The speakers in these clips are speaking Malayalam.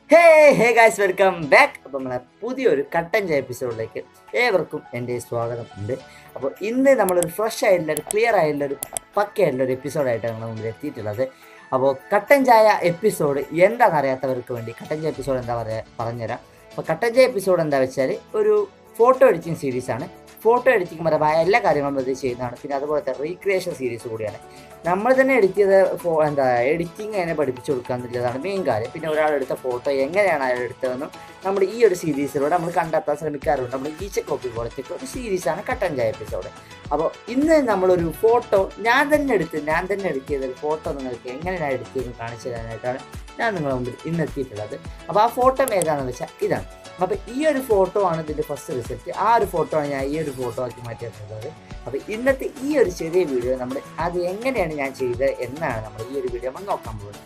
ഹേ ഹേ ഗായ്സ് വെൽക്കം ബാക്ക് അപ്പോൾ നമ്മളെ പുതിയൊരു കട്ടൻ എപ്പിസോഡിലേക്ക് ഏവർക്കും എൻ്റെ സ്വാഗതം ഉണ്ട് അപ്പോൾ ഇന്ന് നമ്മളൊരു ഫ്രഷ് ആയിട്ടുള്ള ഒരു ക്ലിയർ ആയിട്ടുള്ള ഒരു പക്കയായിട്ടുള്ള ഒരു എപ്പിസോഡായിട്ടാണ് നമ്മൾ മുമ്പിൽ എത്തിയിട്ടുള്ളത് അപ്പോൾ കട്ടൻ ചായ എപ്പിസോഡ് എന്താണെന്ന് അറിയാത്തവർക്ക് വേണ്ടി കട്ടൻ ചായ എപ്പിസോഡ് എന്താ പറയുക പറഞ്ഞുതരാം അപ്പോൾ കട്ടൻ ചായ എപ്പിസോഡ് എന്താ വെച്ചാൽ ഒരു ഫോട്ടോ എഡിറ്റിംഗ് സീരീസാണ് ഫോട്ടോ എഡിറ്റിംഗ് പരമായ എല്ലാ കാര്യങ്ങളും ഇത് ചെയ്യുന്നതാണ് പിന്നെ അതുപോലത്തെ റീക്രിയേഷൻ സീരീസ് കൂടിയാണ് നമ്മൾ തന്നെ എഡിറ്റ് ചെയ്ത ഫോ എന്താ എഡിറ്റിംഗ് എങ്ങനെ പഠിപ്പിച്ചു കൊടുക്കുക എന്നുള്ളതാണ് മെയിൻ കാര്യം പിന്നെ ഒരാളെടുത്ത ഫോട്ടോ എങ്ങനെയാണ് അയാൾ എടുത്തതെന്നും നമ്മൾ ഈ ഒരു സീരീസിലൂടെ നമ്മൾ കണ്ടെത്താൻ ശ്രമിക്കാറുണ്ട് നമ്മൾ ഈച്ച കോപ്പി പോലത്തെ ഒരു സീരീസാണ് കട്ടൻ ചായ എപ്പിസോഡ് അപ്പോൾ ഇന്ന് നമ്മളൊരു ഫോട്ടോ ഞാൻ തന്നെ എടുത്ത് ഞാൻ തന്നെ എഡിറ്റ് ചെയ്ത ഒരു ഫോട്ടോ നിങ്ങൾക്ക് എങ്ങനെയാണ് എഡിറ്റ് ചെയ്തെന്ന് കാണിച്ചു തരാനായിട്ടാണ് ഞാൻ നിങ്ങളുടെ മുമ്പിൽ ഇന്ന് എത്തിയിട്ടുള്ളത് അപ്പോൾ ആ ഫോട്ടോ ഏതാണെന്ന് വെച്ചാൽ ഇതാണ് അപ്പോൾ ഈ ഒരു ഫോട്ടോ ആണ് ഇതിൻ്റെ ഫസ്റ്റ് റിസൾട്ട് ആ ഒരു ഫോട്ടോ ആണ് ഞാൻ ഈ ഒരു ഫോട്ടോ ആക്കി മാറ്റിയിട്ടുള്ളത് അപ്പോൾ ഇന്നത്തെ ഈ ഒരു ചെറിയ വീഡിയോ നമ്മൾ അത് എങ്ങനെയാണ് ഞാൻ ചെയ്തത് എന്നാണ് നമ്മൾ ഈ ഒരു വീഡിയോ നമ്മൾ നോക്കാൻ പോകുന്നത്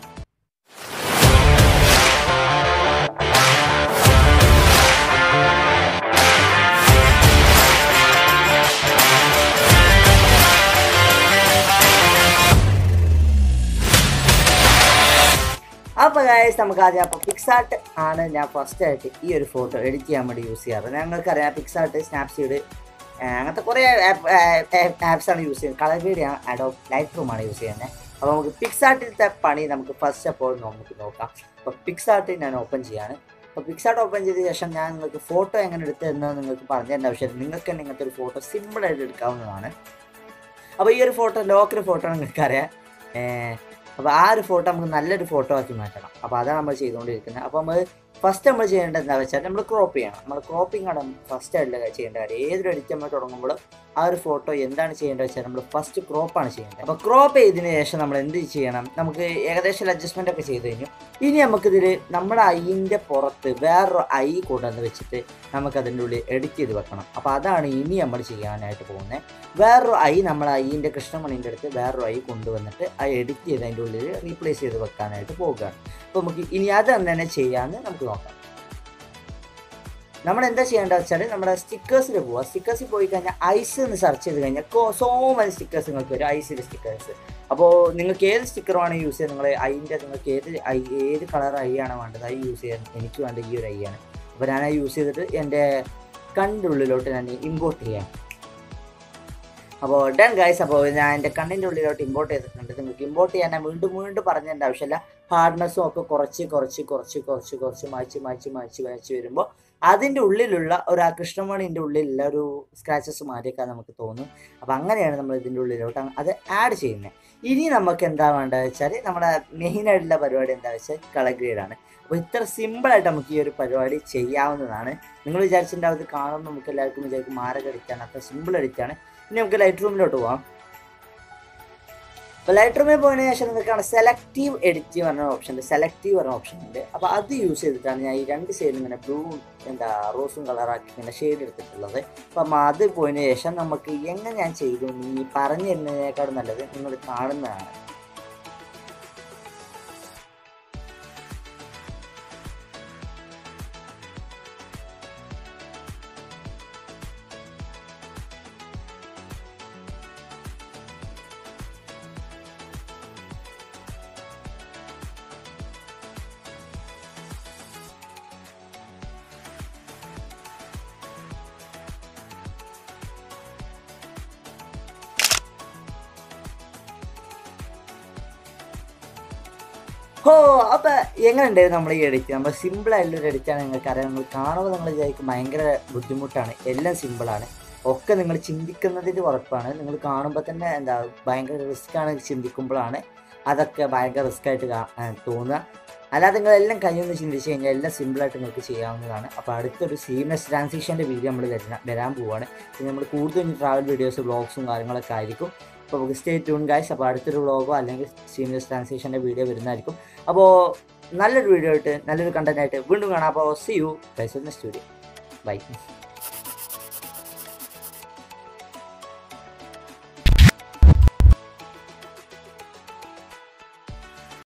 അപ്പോൾ ഗായസ് നമുക്ക് ആദ്യം അപ്പോൾ പിക്സാർട്ട് ആണ് ഞാൻ ഫസ്റ്റ് ആയിട്ട് ഈ ഒരു ഫോട്ടോ എഡിറ്റ് ചെയ്യാൻ വേണ്ടി യൂസ് ചെയ്യാറ് ഞങ്ങൾക്കറിയാം പിക്സാർട്ട് സ്നാപ്സീഡ് അങ്ങനത്തെ കുറേ ആപ്സ് ആണ് യൂസ് ചെയ്യുന്നത് colour video Adobe Lightroom ആണ് യൂസ് ചെയ്യുന്നത് അപ്പോൾ നമുക്ക് പിക്സാർട്ടിലത്തെ പണി നമുക്ക് ഫസ്റ്റ് അപ്പോൾ നമുക്ക് നോക്കാം അപ്പോൾ പിക്സാർട്ട് ഞാൻ ഓപ്പൺ ചെയ്യാണ് അപ്പോൾ പിക്സാർട്ട് ഓപ്പൺ ചെയ്ത ശേഷം ഞാൻ നിങ്ങൾക്ക് ഫോട്ടോ എങ്ങനെ എടുത്തതെന്ന് നിങ്ങൾക്ക് പറഞ്ഞു തരേണ്ട ആവശ്യമില്ല നിങ്ങൾക്ക് തന്നെ ഇങ്ങനത്തെ ഒരു ഫോട്ടോ സിമ്പിളായിട്ട് എടുക്കാവുന്നതാണ് അപ്പോൾ ഈ ഒരു ഫോട്ടോ ലോക്കൽ ഫോട്ടോ നിങ്ങൾക്കറിയാം അപ്പോൾ ആ ഒരു ഫോട്ടോ നമുക്ക് നല്ലൊരു ഫോട്ടോ ആക്കി മാറ്റണം അപ്പോൾ അതാണ് നമ്മൾ ചെയ്തുകൊണ്ടിരിക്കുന്നത് അപ്പോൾ നമ്മൾ ഫസ്റ്റ് നമ്മൾ ചെയ്യേണ്ടത് എന്താ വെച്ചാൽ നമ്മൾ ക്രോപ്പ് ചെയ്യണം നമ്മൾ ക്രോപ്പിംഗ് ആണ് ഫസ്റ്റ് ആയിട്ട് ചെയ്യേണ്ട കാര്യം ഏതൊരു എഡിറ്റ് നമ്മൾ തുടങ്ങുമ്പോൾ ആ ഒരു ഫോട്ടോ എന്താണ് ചെയ്യേണ്ടത് വെച്ചാൽ നമ്മൾ ഫസ്റ്റ് ക്രോപ്പാണ് ചെയ്യേണ്ടത് അപ്പോൾ ക്രോപ്പ് ചെയ്തതിന് ശേഷം നമ്മൾ എന്ത് ചെയ്യണം നമുക്ക് ഏകദേശം അഡ്ജസ്റ്റ്മെൻ്റ് ഒക്കെ ചെയ്ത് കഴിഞ്ഞു ഇനി നമുക്കിതിൽ നമ്മുടെ ഐൻ്റെ പുറത്ത് വേറൊരു ഐ കൊണ്ടുവന്ന് വെച്ചിട്ട് നമുക്കതിൻ്റെ ഉള്ളിൽ എഡിറ്റ് ചെയ്ത് വെക്കണം അപ്പോൾ അതാണ് ഇനി നമ്മൾ ചെയ്യാനായിട്ട് പോകുന്നത് വേറൊരു ഐ നമ്മൾ ഐൻ്റെ കൃഷ്ണമണീൻ്റെ അടുത്ത് വേറൊരു ഐ കൊണ്ടുവന്നിട്ട് ആ എഡിറ്റ് ചെയ്ത് അതിൻ്റെ ഉള്ളിൽ റീപ്ലേസ് ചെയ്ത് വെക്കാനായിട്ട് പോവുകയാണ് അപ്പോൾ നമുക്ക് ഇനി അത് തന്നെ ചെയ്യാമെന്ന് നമുക്ക് നോക്കാം നമ്മൾ എന്താ ചെയ്യേണ്ടത് വെച്ചാൽ നമ്മുടെ സ്റ്റിക്കേഴ്സിൽ പോവുക സ്റ്റിക്കേഴ്സിൽ പോയി കഴിഞ്ഞാൽ ഐസ് എന്ന് സെർച്ച് ചെയ്ത് കഴിഞ്ഞാൽ സോ മനി സ്റ്റിക്കേഴ്സ് നിങ്ങൾക്ക് വരും ഐസിൻ്റെ സ്റ്റിക്കേഴ്സ് അപ്പോൾ നിങ്ങൾക്ക് ഏത് സ്റ്റിക്കറാണ് യൂസ് ചെയ്യുന്നത് നിങ്ങൾ ഐൻ്റെ നിങ്ങൾക്ക് ഏത് ഐ ഏത് കളർ ഐ ആണ് വേണ്ടത് ഐ യൂസ് ചെയ്യാൻ എനിക്ക് വേണ്ട ഈ ഒരു ഐ ആണ് അപ്പോൾ ഞാൻ യൂസ് ചെയ്തിട്ട് എൻ്റെ കണ്ണിൻ്റെ ഉള്ളിലോട്ട് ഞാൻ ഇമ്പോർട്ട് ചെയ്യാം അപ്പോൾ ഡൺ ഗൈസ് അപ്പോൾ ഞാൻ എൻ്റെ കണ്ണിൻ്റെ ഉള്ളിലോട്ട് ഇമ്പോർട്ട് ചെയ്തിട്ടുണ്ട് നിങ്ങൾക്ക് ഇമ്പോർട്ട് ചെയ്യാൻ ഞാൻ വീണ്ടും വീണ്ടും പറഞ്ഞതിൻ്റെ ആവശ്യമില്ല ഹാർഡ്നെസ്സും ഒക്കെ കുറച്ച് കുറച്ച് കുറച്ച് കുറച്ച് കുറച്ച് മായ്ച്ച് മായ്ച്ച് മായ്ച്ച് മായ്ച്ച് വരുമ്പോൾ അതിൻ്റെ ഉള്ളിലുള്ള ഒരു ആ കൃഷ്ണമണിൻ്റെ ഉള്ളിലുള്ള ഒരു സ്ക്രാച്ചസ് മാറിയൊക്കെ നമുക്ക് തോന്നും അപ്പോൾ അങ്ങനെയാണ് നമ്മൾ ഇതിൻ്റെ ഉള്ളിലോട്ട് അത് ആഡ് ചെയ്യുന്നത് ഇനി നമുക്ക് എന്താ വേണ്ടത് വെച്ചാൽ നമ്മുടെ മെയിനായിട്ടുള്ള പരിപാടി എന്താ വെച്ചാൽ കളർ ഗ്രേഡാണ് അപ്പോൾ ഇത്ര സിമ്പിളായിട്ട് നമുക്ക് ഈ ഒരു പരിപാടി ചെയ്യാവുന്നതാണ് നിങ്ങൾ വിചാരിച്ചിട്ടുണ്ടാവും ഇത് കാണുമ്പോൾ നമുക്ക് എല്ലാവർക്കും വിചാരിക്കും മാരക എഡിറ്റാണ് അത്ര സിമ്പിൾ എഡിറ്റാണ് ഇനി നമുക്ക് ലൈറ്റ് റൂമിലോട്ട് പോവാം അപ്പോൾ ലൈറ്റ് റൂമിൽ പോയതിനു ശേഷം നിങ്ങൾക്കാണ് സെലക്റ്റീവ് എഡിറ്റ് പറഞ്ഞ ഓപ്ഷൻ ഉണ്ട് സെലക്റ്റീവ് പറഞ്ഞ ഓപ്ഷൻ ഉണ്ട് അപ്പോൾ അത് യൂസ് ചെയ്തിട്ടാണ് ഞാൻ ഈ രണ്ട് സൈഡിൽ ഇങ്ങനെ ബ്ലൂ എന്താ റോസും കളറാക്കി ഇങ്ങനെ ഷെയ്ഡ് എടുത്തിട്ടുള്ളത് അപ്പം അത് പോയതിനു ശേഷം നമുക്ക് എങ്ങനെ ഞാൻ ചെയ്തു ഈ പറഞ്ഞു തരുന്നതിനേക്കാളും നല്ലത് നിങ്ങൾ കാണുന്നതാണ് ഹോ അപ്പോൾ എങ്ങനെ ഉണ്ടായിരുന്നു നമ്മൾ ഈ എഡിറ്റ് നമ്മൾ സിമ്പിൾ ആയിട്ടുള്ളൊരു എഡിറ്റാണ് നിങ്ങൾക്ക് അറിയാം നിങ്ങൾ കാണുമ്പോൾ നിങ്ങൾ വിചാരിക്കും ഭയങ്കര ബുദ്ധിമുട്ടാണ് എല്ലാം സിമ്പിളാണ് ഒക്കെ നിങ്ങൾ ചിന്തിക്കുന്നതിൻ്റെ ഉറപ്പാണ് നിങ്ങൾ കാണുമ്പോൾ തന്നെ എന്താ ഭയങ്കര റിസ്ക് ആണ് ചിന്തിക്കുമ്പോഴാണ് അതൊക്കെ ഭയങ്കര റിസ്ക് ആയിട്ട് തോന്നുക അല്ലാതെ നിങ്ങൾ എല്ലാം കയ്യൊന്ന് ചിന്തിച്ച് കഴിഞ്ഞാൽ എല്ലാം സിമ്പിളായിട്ട് നിങ്ങൾക്ക് ചെയ്യാവുന്നതാണ് അപ്പോൾ അടുത്തൊരു സീമസ് ട്രാൻസിഷൻ്റെ വീഡിയോ നമ്മൾ വരാൻ വരാൻ പോവുകയാണ് പിന്നെ നമ്മൾ കൂടുതൽ ട്രാവൽ വീഡിയോസ് വ്ളോഗ്സും കാര്യങ്ങളൊക്കെ ആയിരിക്കും അപ്പോൾ നമുക്ക് സ്റ്റേ ട്യൂൺ ഗൈസ് അപ്പോൾ അടുത്തൊരു വ്ളോഗോ അല്ലെങ്കിൽ സീനിയസ് ട്രാൻസാക്ഷൻ്റെ വീഡിയോ വരുന്നതായിരിക്കും അപ്പോൾ നല്ലൊരു വീഡിയോ ആയിട്ട് നല്ലൊരു കണ്ടന്റ് ആയിട്ട് വീണ്ടും കാണാം അപ്പോൾ see you guys next video by